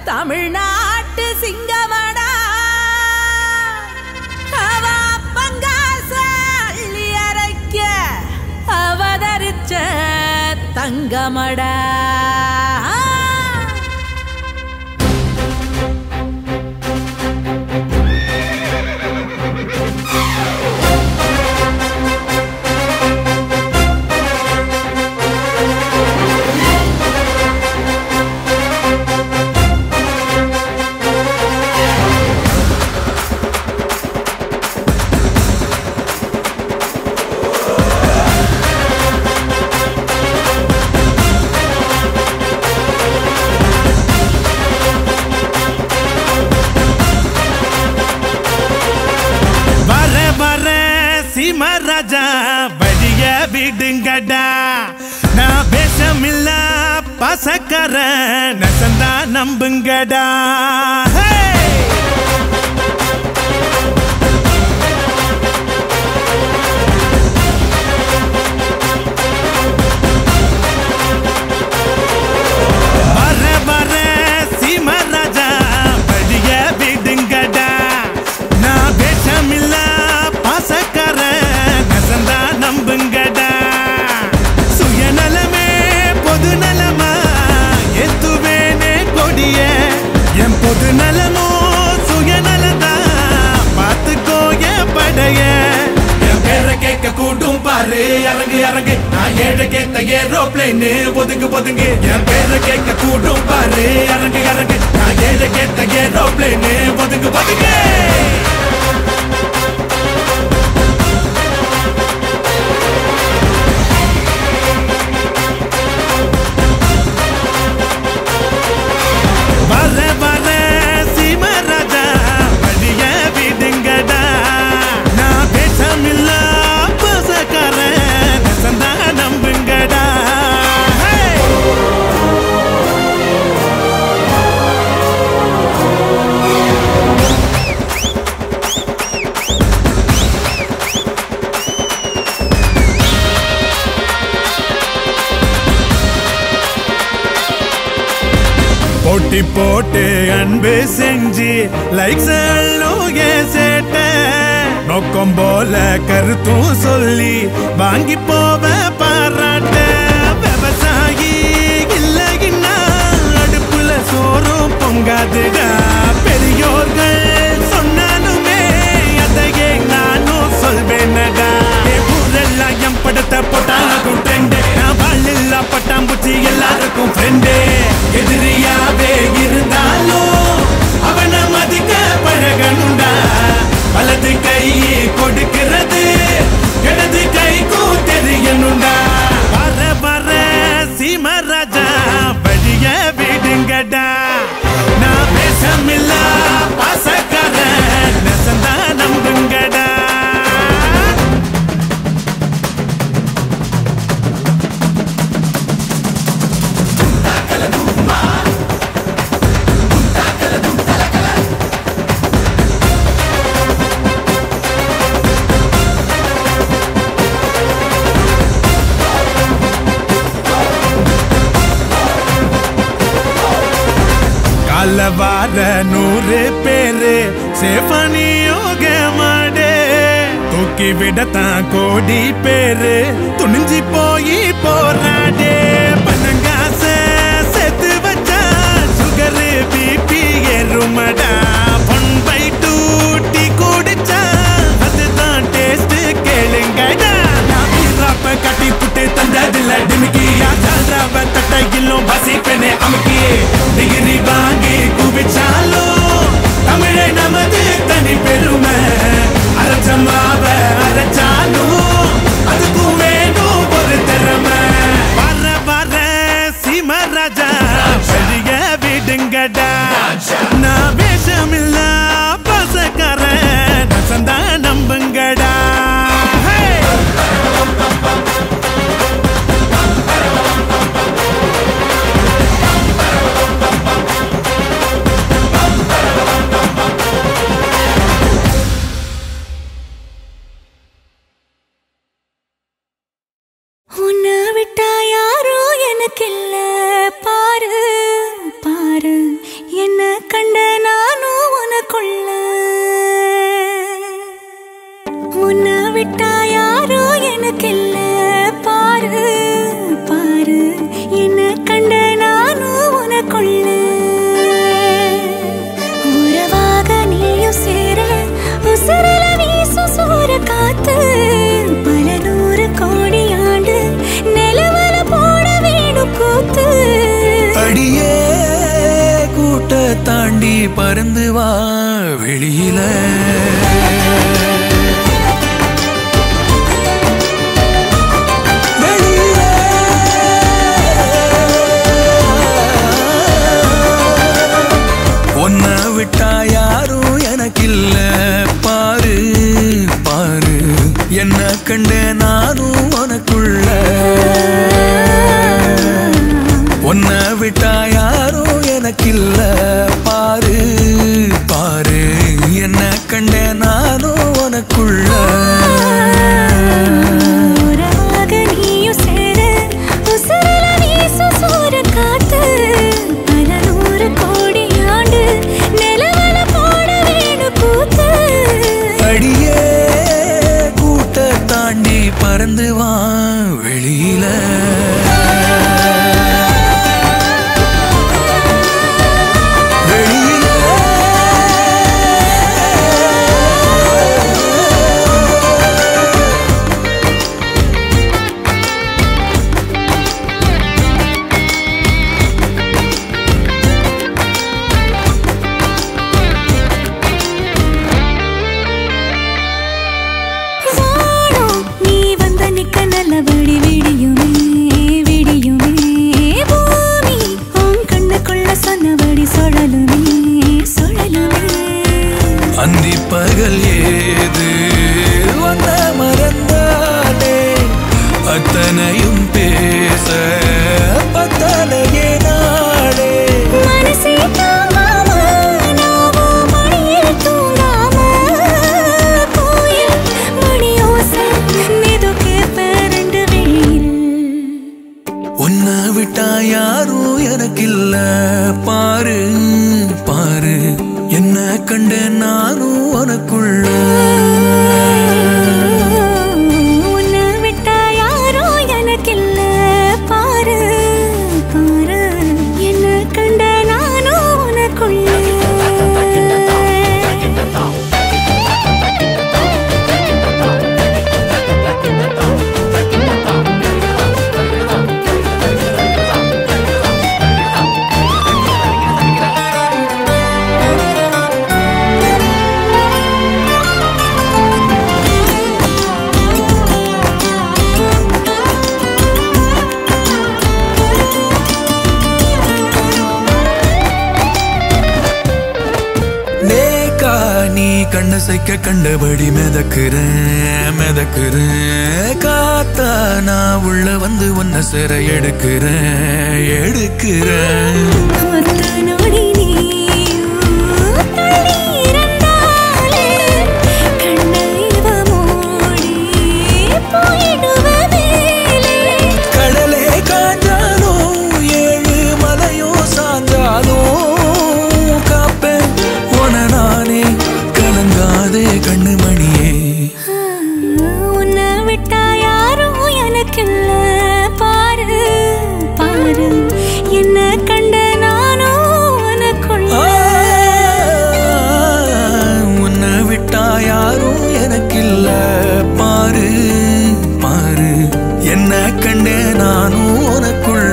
தமிழ்நாட்டு சிங்கமடா அவ பங்காச அள்ளி அரைக்க அவதரிச்ச தங்கமடா வர வர சிமராஜா வழிய விடுங்கடா நான் பேசமில்ல பசக்கர நசந்தா நம்புங்கடா Hey! வர வர சிமராஜா வழிய விடுங்கடா நான் பேசமில்ல பாசக்கார நசந்தா நம்புங்கடா சுயநலமே பொது நலமா எத்துவேனே கொடிய என் பொது நலமோ சுயநலதா பார்த்துக்கோ என் படைய என் பேரை கேட்க கூட்டும் பாரு இறங்கு இறங்கு நான் ஏழை கேட்ட ஏரோப்ளேன் ஒதுங்கு ஒதுங்கு என் பேரை கேட்க கூட்டும் பாரு இறங்கு இறங்கு நான் ஏழை கேட்ட ஏரோப்ளேன் ஒதுங்கு ஒதுங்கு வர வர சிமராஜா வழிய விடுங்கடா நான் பேசமில்ல பசக்கார நசந்தா நம்புங்கடா Hey! போட்டி போட்டு அன்பு செஞ்சு லைக்ஸ் சேட்ட நோக்கம் போல கருத்தும் சொல்லி வாங்கி போவ பாராட்ட விவசாயி இல்லைன்னா அடுப்புல சோறும் பொங்காதுடா பெரியோர்கள் சொன்னாலுமே அதையே நானும் சொல்வேனடா என் ஊரெல்லாம் என் படத்தை போட்டாலும் ட்ரெண்டு நான் வாழ்ல பட்டாம்பூச்சி எல்லாருக்கும் ஃப்ரெண்டு எதிரியாவே இருந்தாலும் அவனை மதிக்க பழகணுண்டா வலது கை கொடுக்கிறது இடது கைக்கும் தெரியணுண்டா வர வர சீமராஜா வழிய விடுங்கடா நான் பேசமில்ல பாசக்கார நெசந்தா நம்புங்கடா கால வார நூறு பேரு சேஃபனியோக மாடே தூக்கி விடத்தான் கோடி பேரு துணிஞ்சு போய் போராடே பணங்காச சேர்த்து வச்சா சுகரு பிபி ஏறுமடா ஒன் பை டூ டீ குடிச்சா அதுதான் டேஸ்ட் கேளுங்கடா நான் வீராப்ப கட்டி புட்டு தந்ததில்ல டிமிக்கி யாச்சால்ராவ தட்டையிலும் வசிப்பனே அமுக்கி டிகிரி வாங்கி குவிச்சாலும் தமிழை நமது தனி பெருமை அரைச்சமாவ அரைச்சாலும் அதுக்கும் வேணும் ஒரு திறமை அடியே கூட்ட தாண்டி பறந்து வா வெளியில உன்னை விட்டா யாரும் எனக்கில்ல பாரு பாரு என்ன கண்ட நானும் உனக்குள்ள உன்னை விட்டா யாரும் எனக்கில்ல பாரு பாரு என்ன கண்ட நானும் உனக்குள்ள உறவாக நீயும் சேர, உசுருல வீசும் சூறக்காத்து. பல நூறு கோடி ஆண்டு நிலவல போட வேணும் கூத்து. அடியே கூட்ட தாண்டி பறந்து வா வெளியில வானம் நீ வந்த நிக்க நல்லபடி விடியுமே, விடியுமே. பூமி உன் கண்ணுக்குள்ள சொன்னபடி சுழலுமே, சுழலுமே. அந்தி பகல் ஏது வந்த மறந்தானே அத்தனையும் பேச பத்தனையே நாளே மனசே தாங்காம, நாவோ மடியில் தூங்காம, கோயில் மணியோசை மிதுக்கே பேரண்டு வெளியில். உன்னை விட்டா யாரும் எனக்கில்ல பாரு பாரு என்ன கண்ட நானும் உனக்குள்ள உன்னை விட்டா யாரோ எனக்கில்ல பாரு பாரு என்ன கண்ட நானும் உனக்குள்ள நேக்கா நீ கண்ண சைக்க கண்டபடி மிதக்குறேன் மிதக்குறேன் காத்தா நான் உள்ள வந்து உன்னை சிற எடுக்கிறேன் எடுக்கிறேன் ஒத்த நொடி நீயும் தள்ளி இருந்தாலே கண்ணை இவ மூடி போயிடுவ மேலே கடலே காஞ்சாலும் ஏழு மலையும் சாஞ்சாலும் காப்பேன் உன நானே கலங்காதே கண்ணுமணியே உன்னை விட்டா யாரும் எனக்கில்ல பாரு பாரு என்ன கண்ட நானும் உனக்குள்ள உன்னை விட்டா யாரும் எனக்கில்ல பாரு பாரு என்ன கண்டே நானும் உனக்குள்ள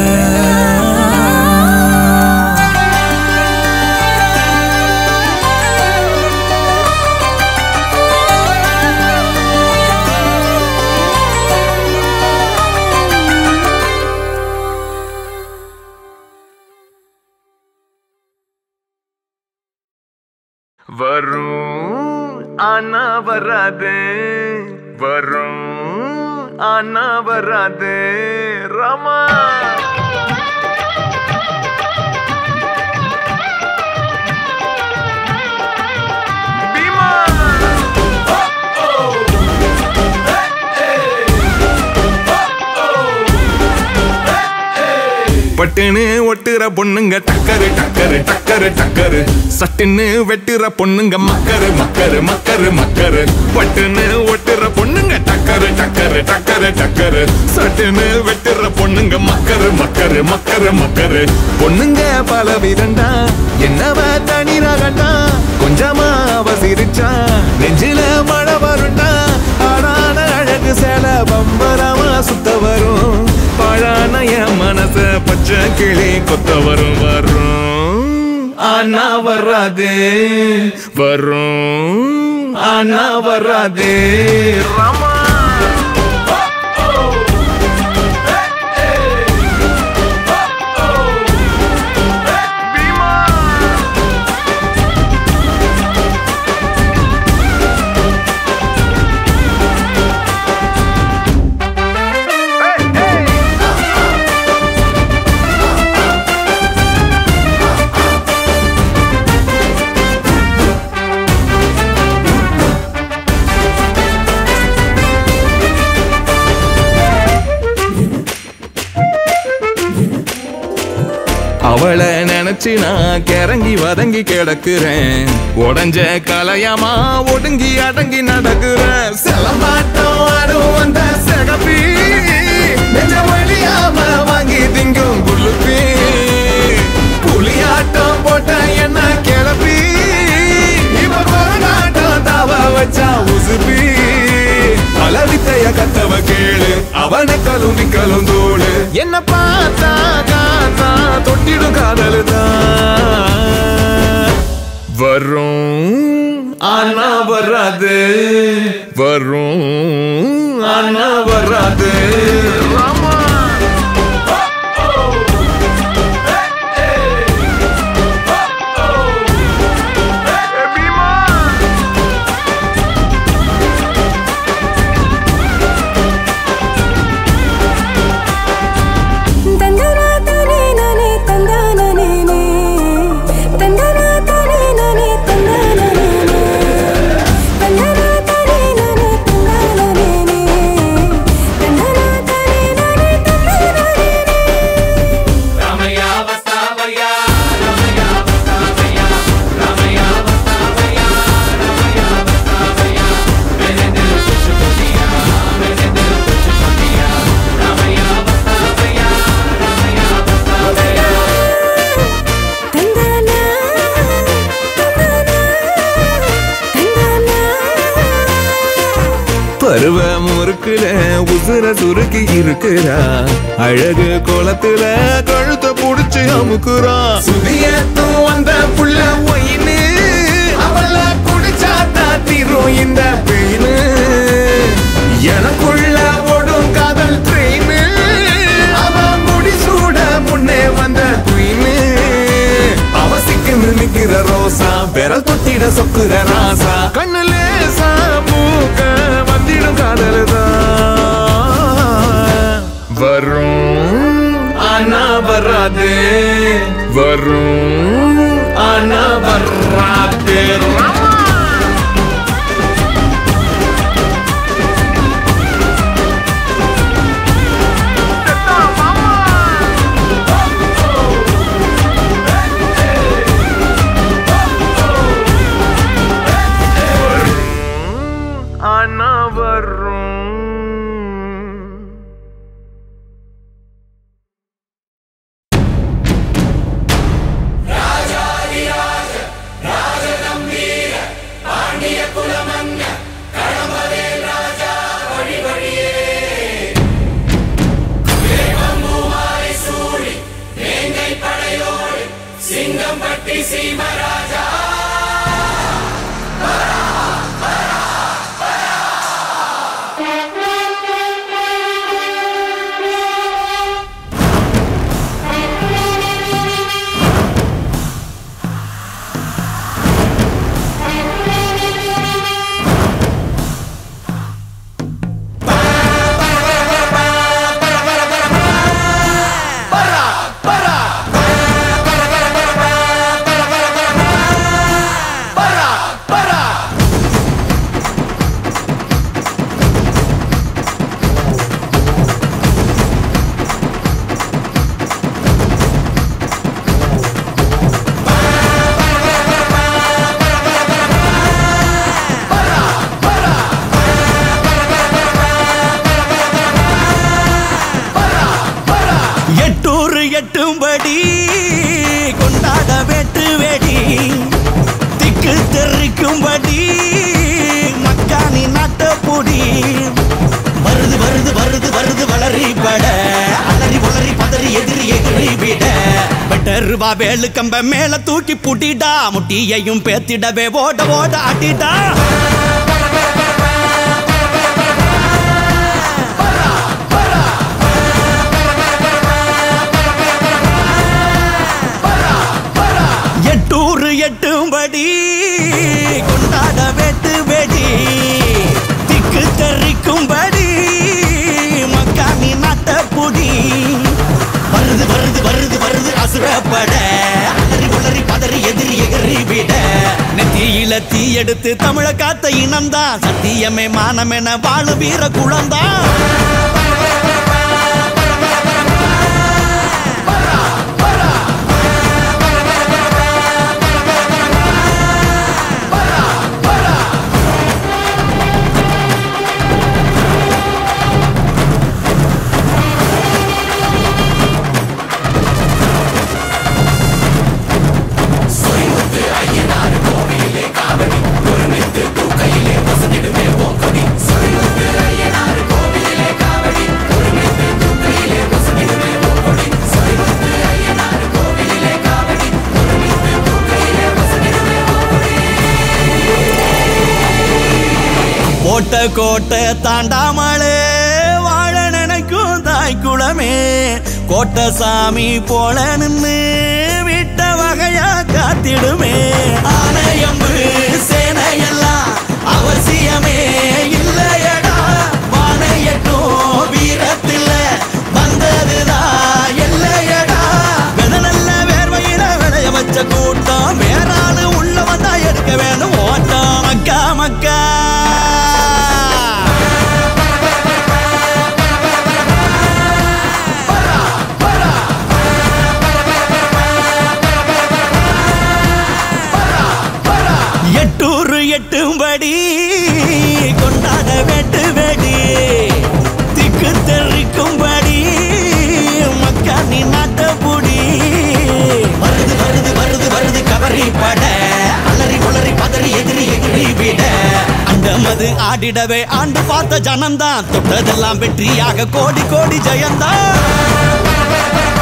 வரும் ஆனா வராது வரும் ஆனா வராது ராமா பீமா பட்டுன்னு ஒட்டுற பொண்ணுங்க டக்கரு டக்கரு டக்கரு டக்கரு சட்டுன்னு வெட்டுற பொண்ணுங்க மக்கரு மக்கரு மக்கரு மக்கரு பட்டுன்னு ஒட்டுற பொண்ணுங்க டக்கரு டக்கரு டக்கரு டக்கரு சட்டுன்னு வெட்டுற பொண்ணுங்க மக்கரு மக்கரு மக்கரு மக்கரு பொண்ணுங்க பல விதண்டா என்னவ தனி ரகண்டா கொஞ்சமா அவ சிரிச்சா நெஞ்சில மழை வருண்டா ஆடான அழகு சேல பம்பரமா சுத்த வரும் பழான என் மனச பச்சை கிளி கொத்த வரும் வரும் ஆனா வராது வரும் ஆனா வராது ராமா அவளை நினைச்சு நான் கிறங்கி வதங்கி கிடக்குறேன் உடஞ்ச கலையமா ஒடுங்கி அடங்கி நடக்குறேன் செலமாட்டம் ஆடும் வந்த சிகப்பி நெஞ்ச வழியாம வாங்கி திங்கும் குளுப்பி புலியாட்டம் போட்ட என்ன கிளப்பி இப்ப கொரநாட்டம் தாவ வச்சா உசுப்பி பலவித்தைய கத்தவ கேளு அவனை கலும் நிக்கலும் தோடு என்ன பார்த்தா காத்தா தொட்டிடும் காதல் வரும் ஆனா வராது வரும் ஆனா வராது ராமா தந்தரா தானே நானே தந்தானே தந்தரா தானே நானே தந்தானே தந்தரா தானே நானே தந்தானே தந்தரா தானே நானே தந்தானே தந்தானா தந்தானா தந்தானா பருவ முறுக்குல உசுர சுருக்கி இருக்கிறா அழகு குளத்துல கழுத்த புடிச்சு அமுக்குறா சுதியத்தும் வந்த புள்ள ஒயின்னு அவள குடிச்சாத்தா தீரும் இந்த பெயினு எனக்குள்ள ஓடும் காதல் ட்ரெயின் அவன் முடி சூட முன்னே வந்த குயின்னு அவசிக்கு நிக்கிற ரோசா விரல் தொட்டிட சொக்குற ராசா கண்ணுல மூக்க வந்திடும் காதலுதான் வரும் ஆனா வராது வரும் ஆனா வராது ஆனா வரும் எட்டூர் எட்டும்படி கொண்டாட வெட்டு வெடி திக்கு தெரிக்கும்படி மக்கானி நாட்ட பொடி வருது வருது வருது வருது வளரி பட அலறி வளரி மேருவா வேலு கம்ப மேல தூக்கி புட்டிடா முட்டியையும் பேத்திடவே ஓட ஓட அடிடா எட்டூர் எட்டும்படி கொண்டாட வெட்டு வெடி திக்கு தெரிக்கும்படி மக்காணி நாட்டப்புடி வருது வருது வருது வருது அசுரப்பட அலறி உளறி பதறி எதிரி எகிரி விட நெத்தியில தீ எடுத்து தமிழ காத்த இனம்தான் சத்தியமே மானமென வாழு வீர குளம்தான் போட்ட கோட்டை தாண்டாமலே வாழ நினைக்கும் தாய் குளமே கோட்டை சாமி போல நின்னு விட்ட வகையா காத்திடுமே ஆனையம்பு சேனையெல்லாம் அவசியமே இல்லையடா வானையட்டும் வீரத்தில் வந்ததுதான் எல்லையடா வெத நல்ல வேர்வையில விளைய வச்ச கூட்டம் வேறாளு உள்ள வந்தா எடுக்க வேணும் ஓட்டம் மக்கா மக்கா எட்டூர் எட்டும்படி கொண்டாட வெட்டு வெடி திக்கு தெரிக்கும்படி மக்காணி நாட்டப்புடி வருது வருது வருது வருது கவரி பட அலறி உளறி பதறி எதிரி எதிரி விட அண்டமது ஆடிடவே ஆண்டு பார்த்த ஜனம்தான் தொட்டதெல்லாம் வெற்றியாக கோடி கோடி ஜெயந்தான்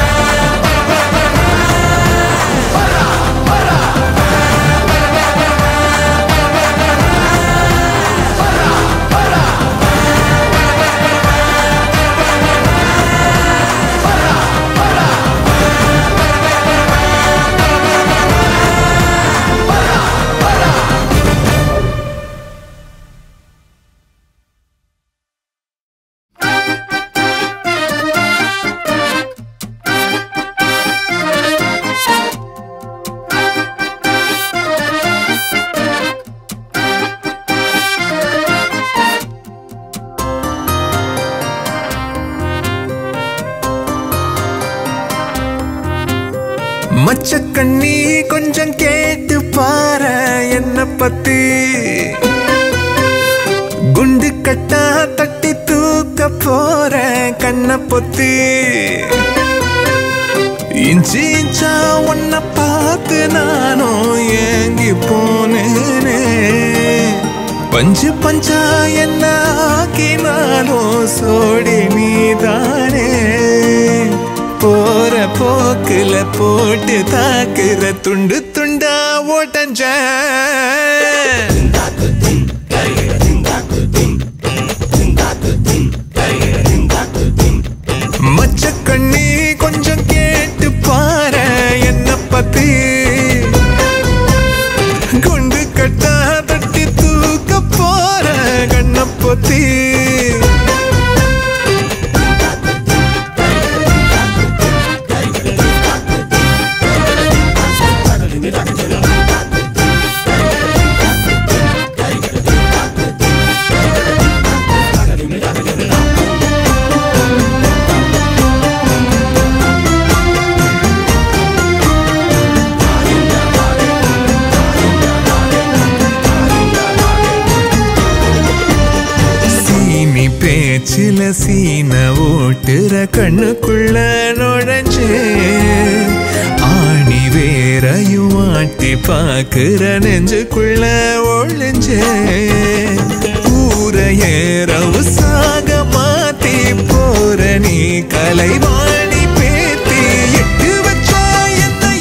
மச்சக்கண்ணி கொஞ்சம் கேட்டு பாரு என்ன பத்தி குண்டு கட்டா தட்டி தூக்க போற கண்ண பொத்தி இஞ்சி இஞ்சா உன்னை பார்த்து நானும் ஏங்கி போனேனே பஞ்சு பஞ்சா என்ன ஆக்கினாலும் சோடி நீதானே போற போக்குல போட்டு தாக்குற துண்டு துண்டா ஓட்டஞ்ச மச்சக்கண்ணி கொஞ்சம் கேட்டு பாரு என்ன பத்தி குண்டு கட்டா தட்டி தூக்க போற கண்ண பொத்தி சீனி பேச்சில சீன ஓட்டுற கண்ணுக்குள்ள நுழைஞ்சே ஆணி வேறையும் ஆட்டி பாக்குற நெஞ்சுக்குள்ள ஒழிஞ்சே ஊர ஏறவு சாக மாத்தி போற நீ கலைவாணி பேத்தி எட்டு வச்சா என்ன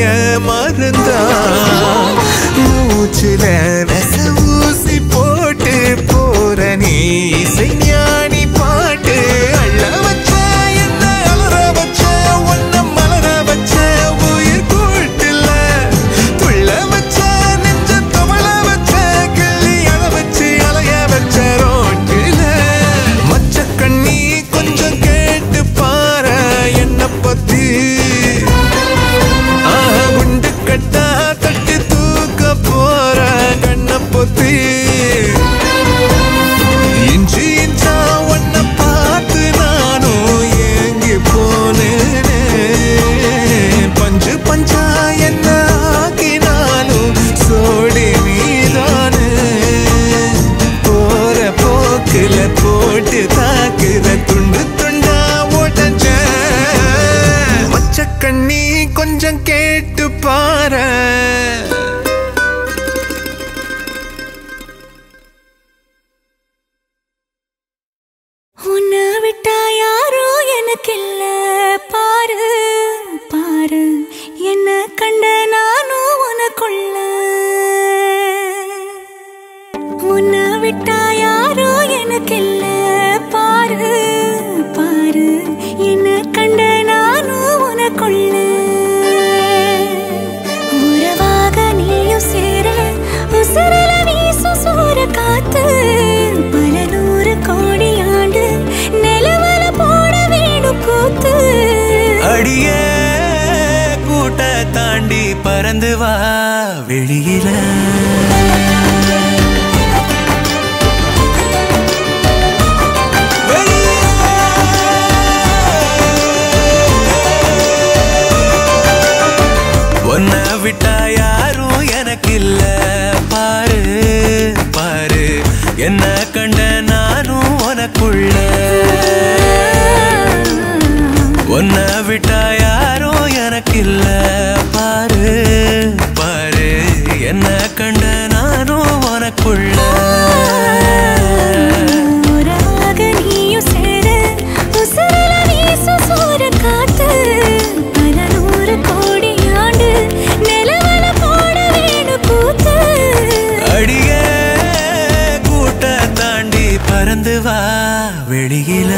மருந்தா மூச்சுல நெச ஊசி போட்டு போற நீ இசைஞானி பாட்டு அள்ள வச்ச என்ன அலற வச்ச ஒன்ன மலர வச்ச உயிர் கூட்டுல துள்ள வச்ச நெஞ்ச தவள வச்ச கிள்ளி அழ வச்சு அலைய வச்ச ரோட்டுல மச்ச கண்ணி கொஞ்சம் கேட்டு பாரு என்ன பத்தி ஆஹா, குண்டு கட்டா கட்டி தூக்க போற கண்ண பொத்தி இஞ்சி இஞ்சா உன்னை பார்த்து நானும் ஏங்கி போனேனே பஞ்சு பஞ்சா என்ன ஆக்கினாலும் சோடி நீதானே போற போக்குல போட்டு தாக்குற துண்டு துண்டா உடஞ்ச மச்ச கண்ணி கொஞ்சம் கேட்டு பாரு உன்னை விட்டா யாரோ எனக்கில்ல பாரு பாரு என்ன கண்ட நானும் உனக்குள்ள உன்னை விட்டா யாரோ எனக்கில்ல பாரு பாரு என்ன கண்ட நானும் உனக்குள்ள உறவாக நீயும் சேர உசுரல வீசு சூற காத்து பல நூறு கோடி ஆண்டு நிலவல போட வேணும் கூத்து அடியே கூட்ட தாண்டி பறந்து வா வெளியில உன்னை விட்டா யாரும் எனக்கு இல்ல பாரு பாரு என்ன கண்ட நானும் உனக்குள்ள உன்னை விட்டா யாரும் எனக்கு இல்ல பாரு பாரு என்ன கண்ட நானும் உனக்குள்ள உறவாக நீயும் சேர உசுரல வீசு சூற காத்து பல நூறு கோடி ஆண்டு நிலவல போட வேணும் கூத்து அடியே கூட்ட தாண்டி பறந்து வா வெளியில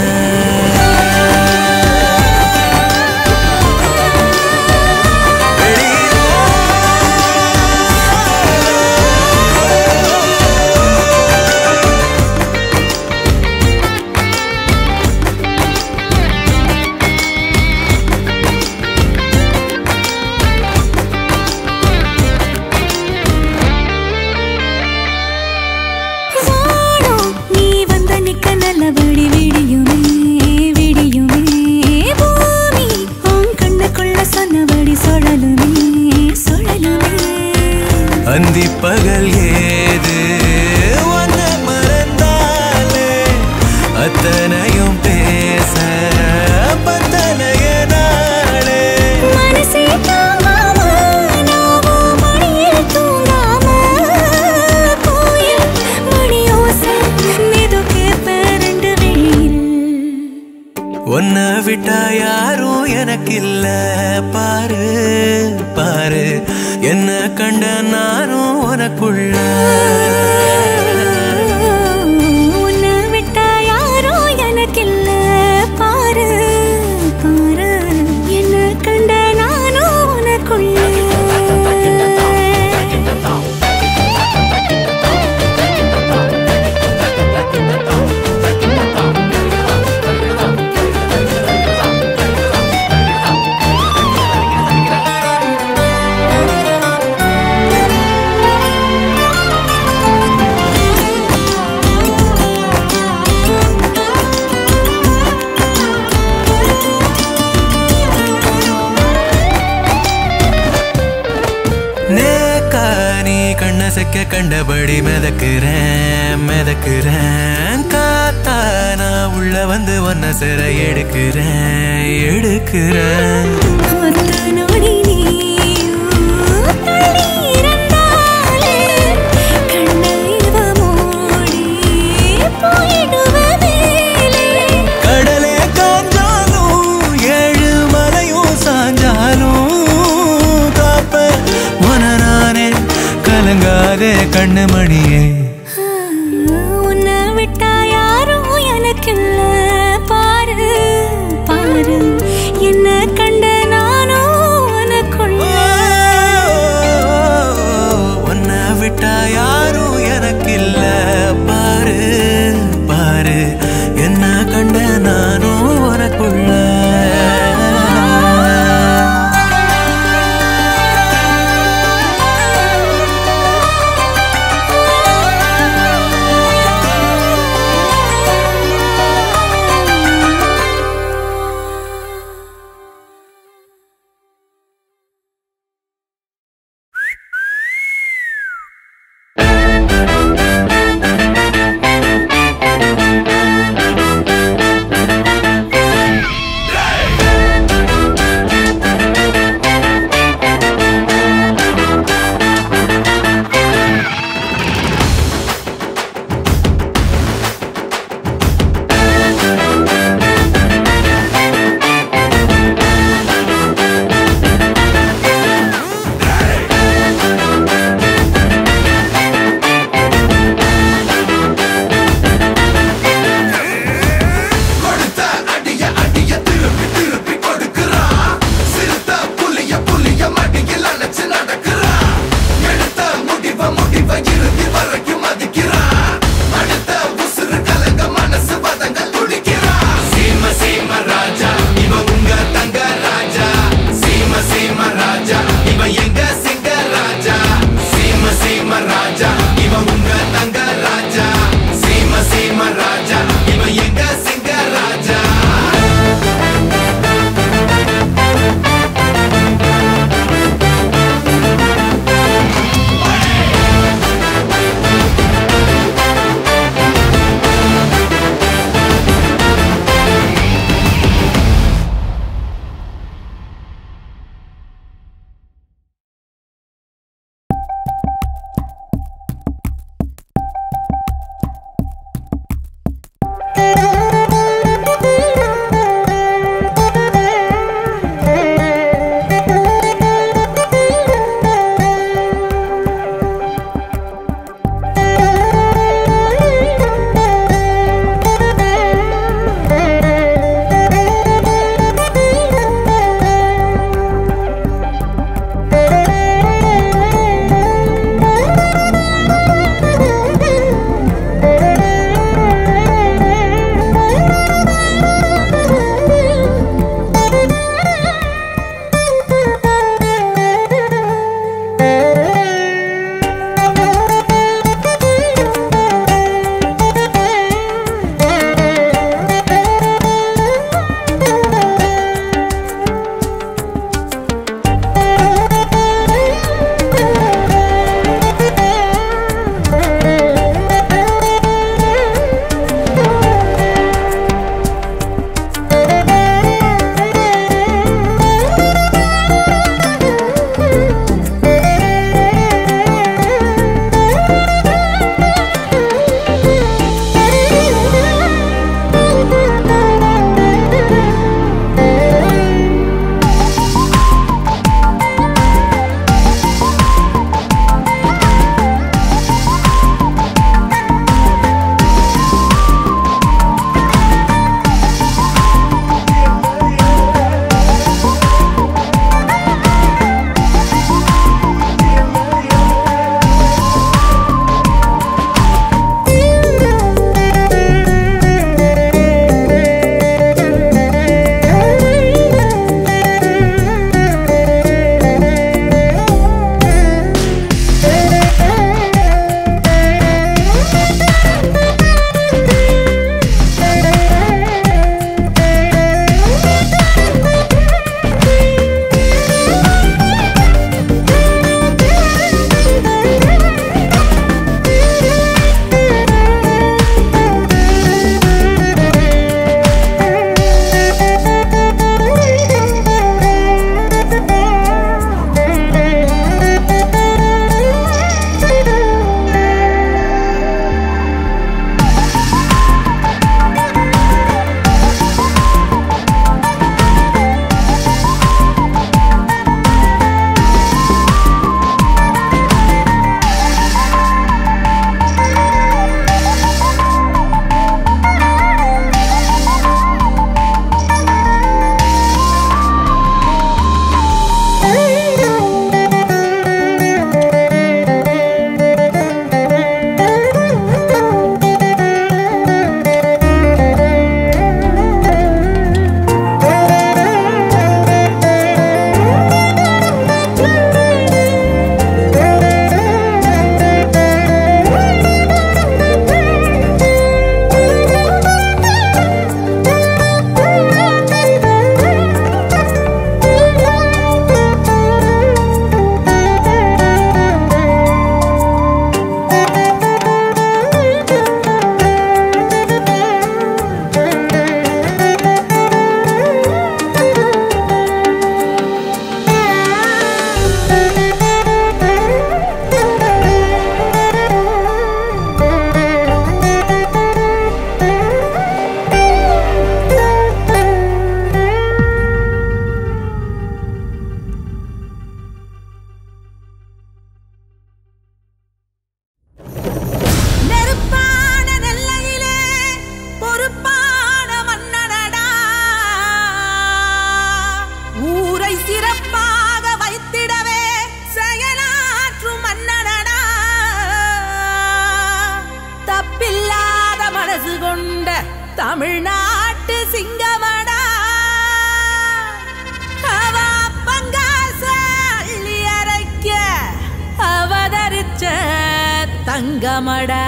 வானம் நீ வந்த நிக்க நல்லபடி விடியுமே விடியுமே பூமி உன் கண்ணுக்குள்ள சொன்னபடி சுழலுமே சுழலுமே அந்தி பகல் ஏது உன்னை மறந்தாலே அத்தனையும் பேச பத்தனைய நாளே மனசே தாங்காம நாவும் மணியில் தூங்காம கோயில் மணியோசை மெது கேப்ப ரெண்டு வெயில் உன்னை விட்டா யாரும் எனக்கு இல்ல பாரு பாரு என்ன கண்ட நானும் உனக்குள்ள உன்னை விட்டா யாரோ எனக்கில்ல பாரு பாரு என்ன கண்ட நானும் உனக்குள்ள நேக்கா நீ கண்ண செக்க கண்டபடி மிதக்குறேன் மிதக்குறேன் காத்தா நான் உள்ள வந்து ஒன்ன சிற எடுக்கிறேன் எடுக்கிறேன் ஒத்த நொடி நீயும் தள்ளி இருந்தாலே கண்ணை இவ மூடி போயிடுவதேலே கடலே காஞ்சாலும் ஏழு மலையும் சாஞ்சாலும் கண்ணு மணியே உன்னை விட்டா யாரும் எனக்கு இல்ல பாரு பாரு என்ன கண்ட நானும் உனக்குள்ள உன்னை விட்டா யாரும் எனக்கு இல்ல பாரு பாரு என்ன கண்ட நானும் உனக்குள்ள கொடுத்த அடிய அடிய திருப்பி திருப்பி கொடுக்கிறான் சிறுத்த புலிய புலிய மடியில் அணைச்சு நடக்கிறான் எடுத்த முடிவ முடிவ இறுதி வரைக்கும் மதிக்கிறான் அடுத்த உசுறு கலங்க மனசு வதங்க துடிக்கிறான் சீம சீம ராஜா இவ உங்க தங்க ராஜா சீம சீம ராஜா இவ எங்க சிங்க ராஜா சீம சீம ராஜா இவ உங்க தங்க ராஜா சீம சீம ராஜா இவ எங்க சிங்க ராஜா தமிழ்நாட்டு சிங்கமடா அவ பங்காச அள்ளி அரைக்க அவதரிச்ச தங்கமடா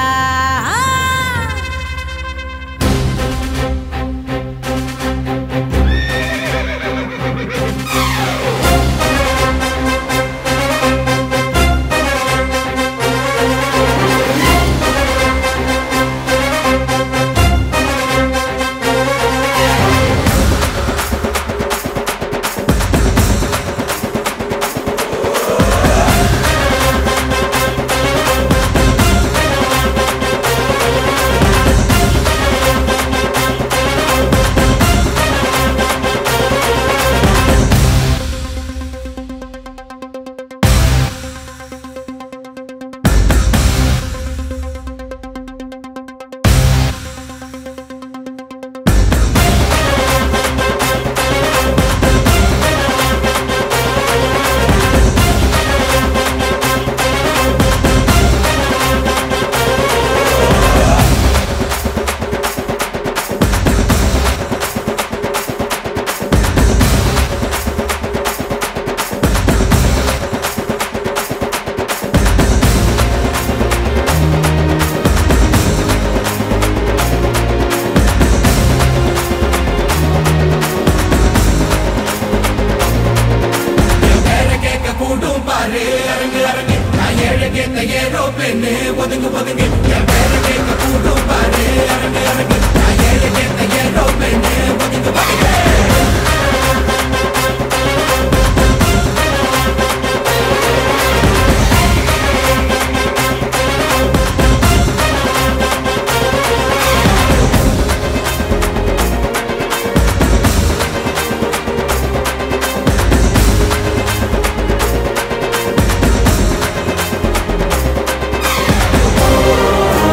என் பேரை கேட்க கூடும் பாரு அரங்கு அரங்கு நான் ஏழை கேட்ட ஏரோப்ளேன்னு ஒதுங்கு ஒதுங்கு என் பேரை கேட்க கூடும் பாரு அரங்கு அரங்கு நான் ஏழை கேட்ட ஏரோப்ளேன்னு ஒதுங்கு ஒதுங்கு ஆ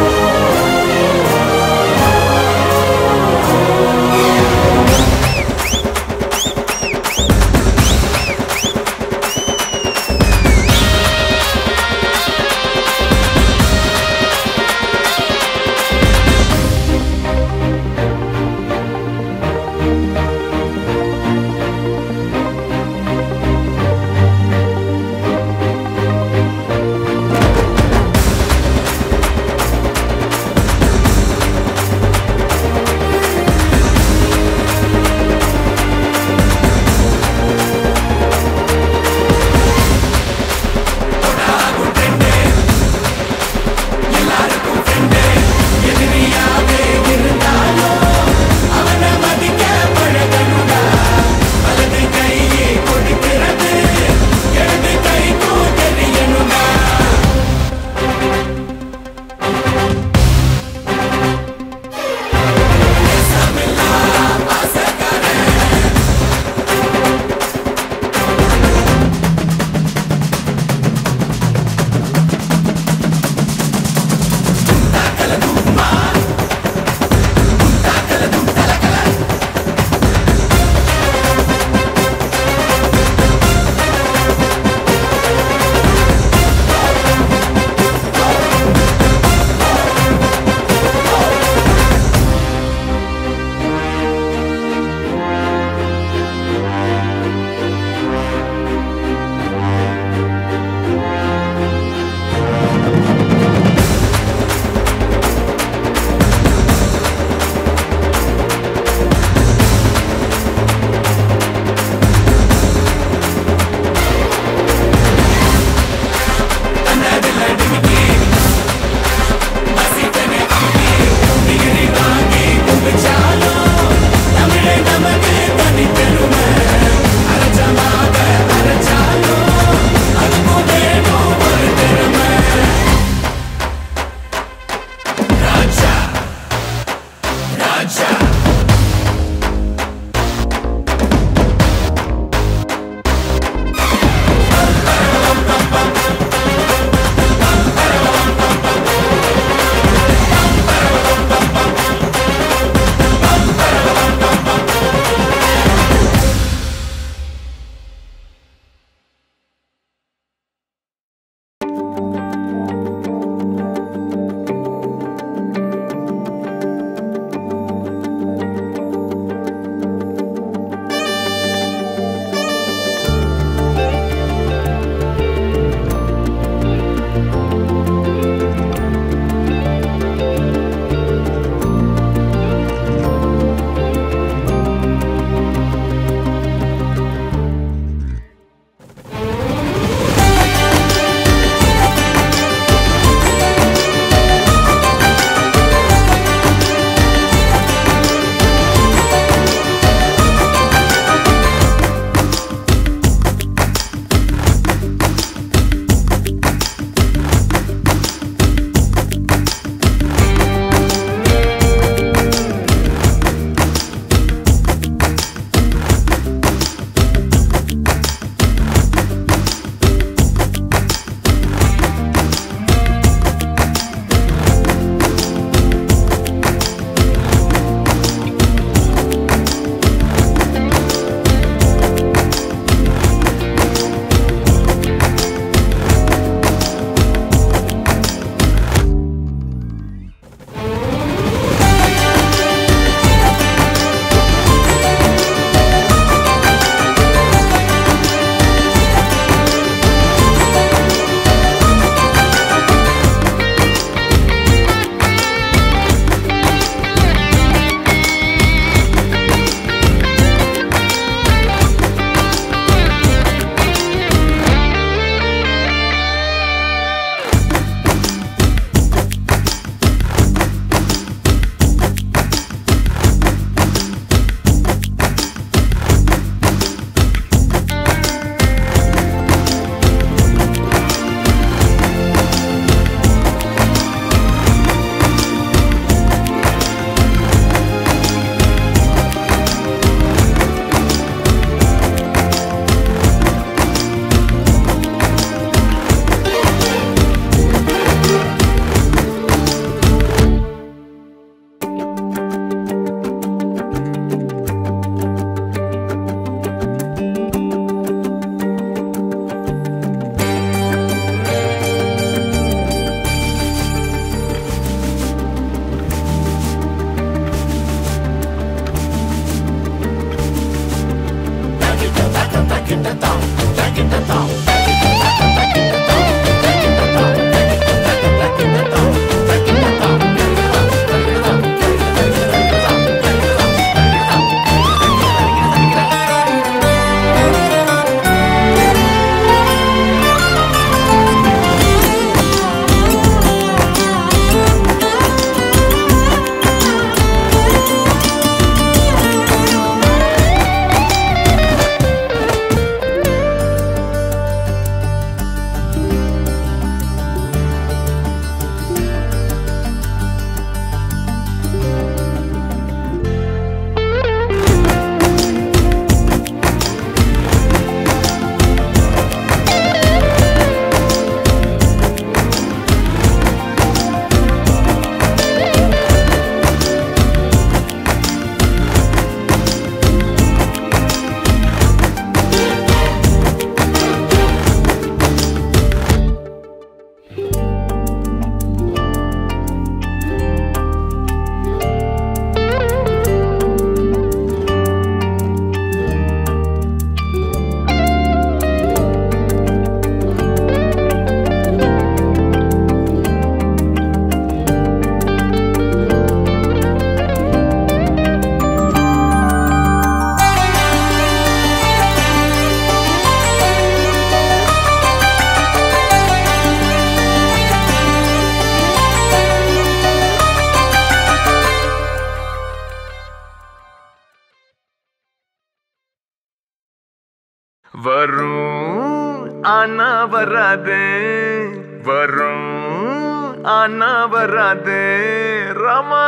ஆனா வராது வரும் ஆனா வராது ராமா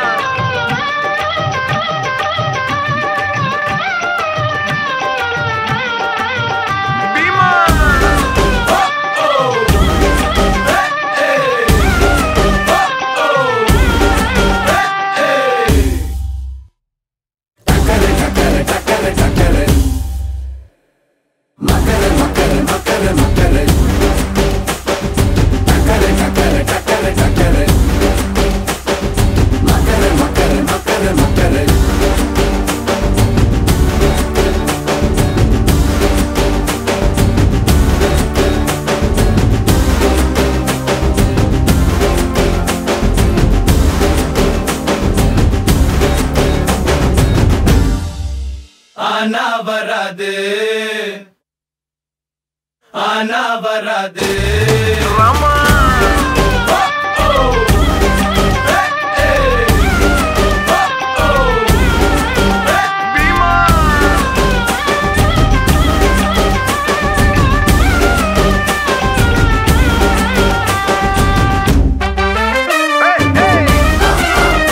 பீமா ஆனா வராது ஆனா வராது ராமா பீமா Hey, hey!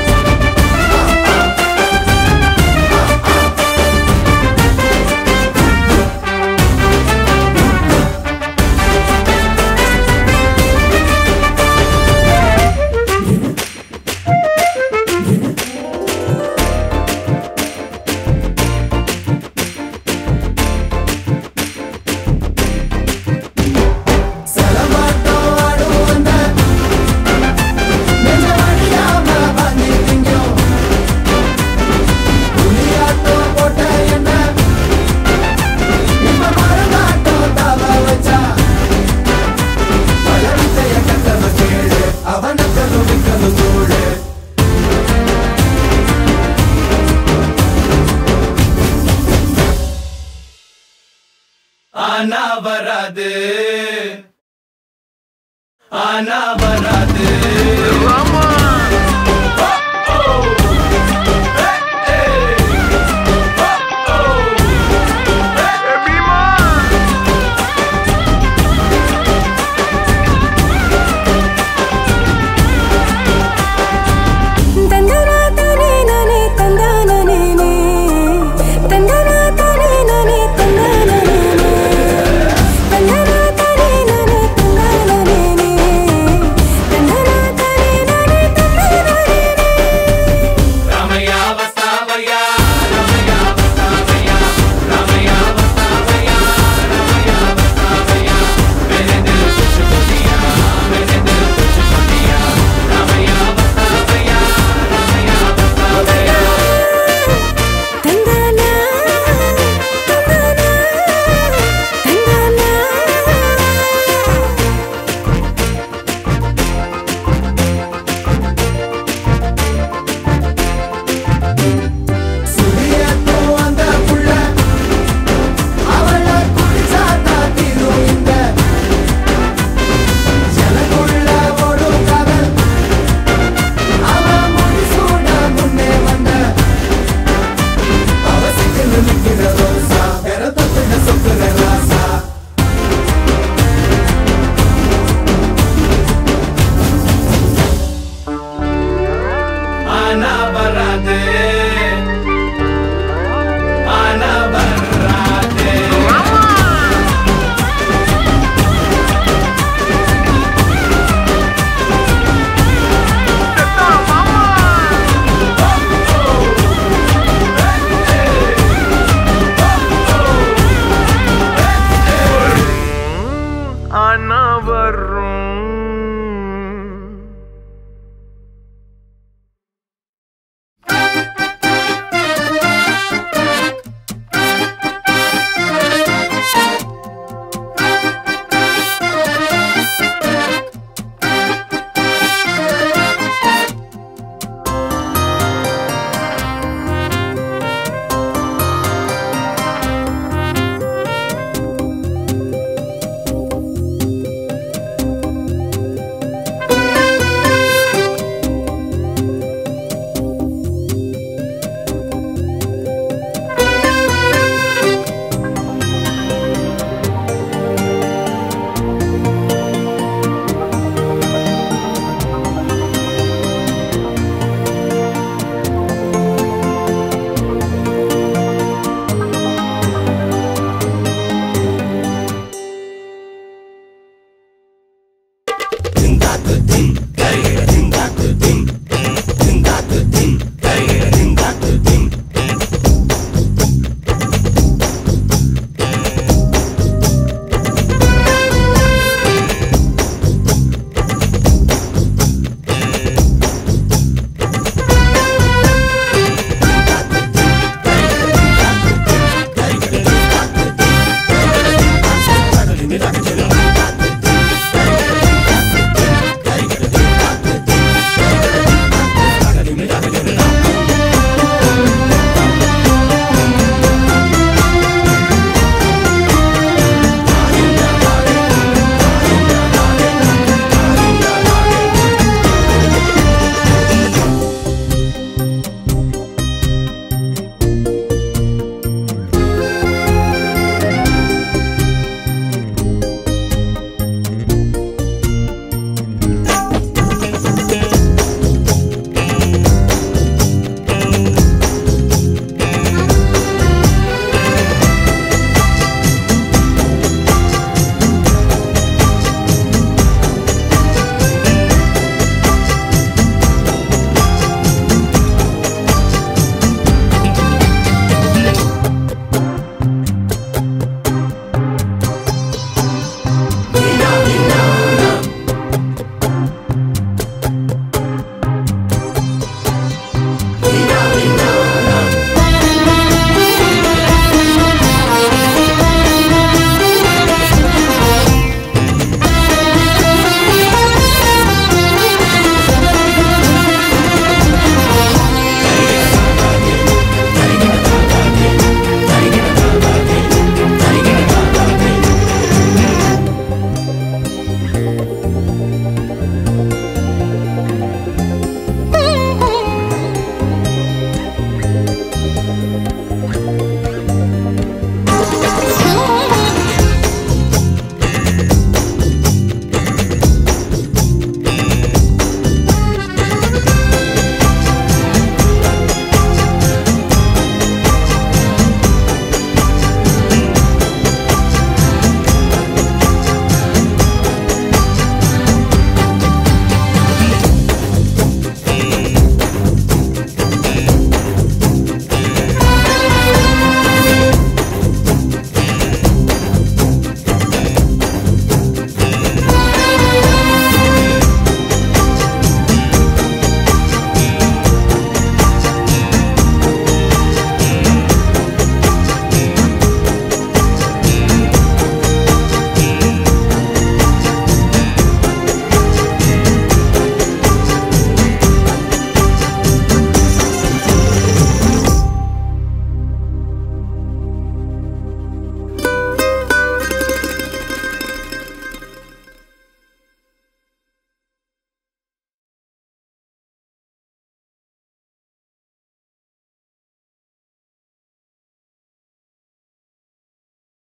ஆனா வராது ஆனா வராது ராமா Hey, பீமா தந்தனா தானே நானே தந்தானே தந்தனா தானே நானே தந்தானே தந்தனா தானே நானே தந்தானே தந்தனா தானே நானே தந்தானே ரமயா வஸ்தாவயா ரமயா வஸ்தாவயா ரமயா வஸ்தாவயா ரமயா வஸ்தாவயா मेरे दिल कुछ को दिया मेरे दिल कुछ को दिया रमया वस्तावया रमया वस्तावया தந்தானா தந்தானா தந்தானா ஆனா வராது ஆனா வராது ஆனா வரும் கரிகிட